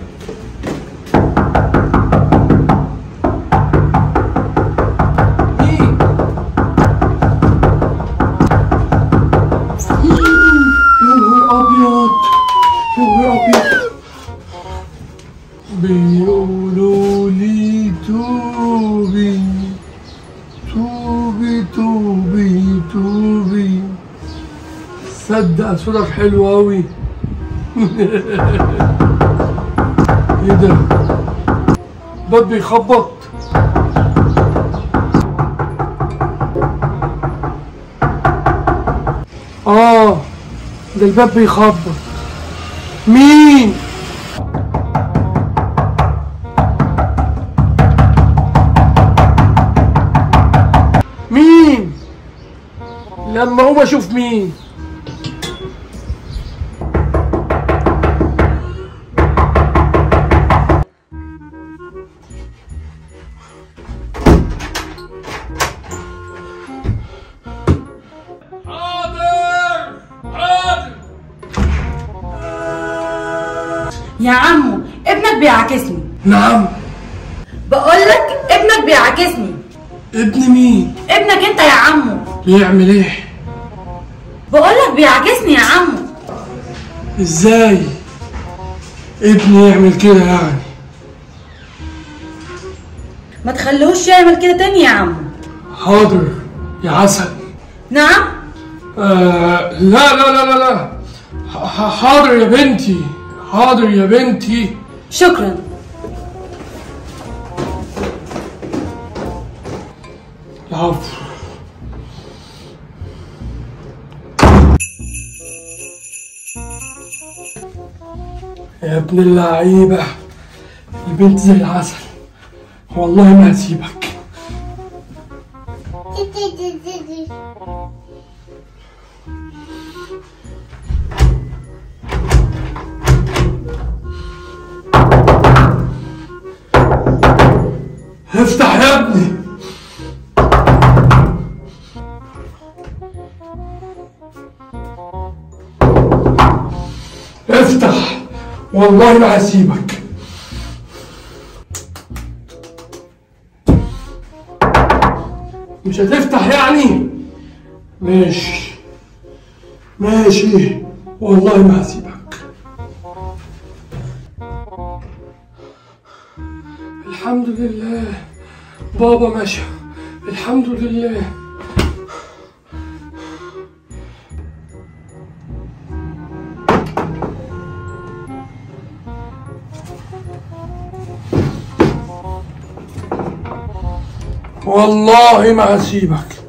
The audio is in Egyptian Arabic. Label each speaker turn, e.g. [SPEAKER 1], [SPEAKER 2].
[SPEAKER 1] مين؟ يا نهار ابيض يا نهار ابيض بيقولوا لي توبي توبي توبي توبي صدق صوتك حلو قوي ايه ده باب بيخبط اه ده الباب بيخبط مين مين لما هو اشوف مين حاضر حاضر
[SPEAKER 2] يا عمو ابنك بيعاكسني
[SPEAKER 1] نعم
[SPEAKER 2] بقول لك ابنك بيعاكسني
[SPEAKER 1] ابن مين
[SPEAKER 2] ابنك انت يا عمو
[SPEAKER 1] بيعمل ايه
[SPEAKER 2] بقول لك بيعاكسني يا عمو
[SPEAKER 1] ازاي ابني يعمل كده يعني
[SPEAKER 2] ما تخليهوش يعمل كده تاني يا عمو
[SPEAKER 1] حاضر يا عسل
[SPEAKER 2] نعم
[SPEAKER 1] آه لا لا لا لا لا ح- ح- حاضر يا بنتي حاضر يا بنتي
[SPEAKER 2] شكرا
[SPEAKER 1] العفو يا ابن اللعيبة البنت زي العسل والله ما هسيبك افتح يا ابني افتح والله ما هسيبك مش هتفتح يعني ماشي ماشي والله ما هسيبك الحمد لله بابا مشى الحمد لله والله ما هسيبك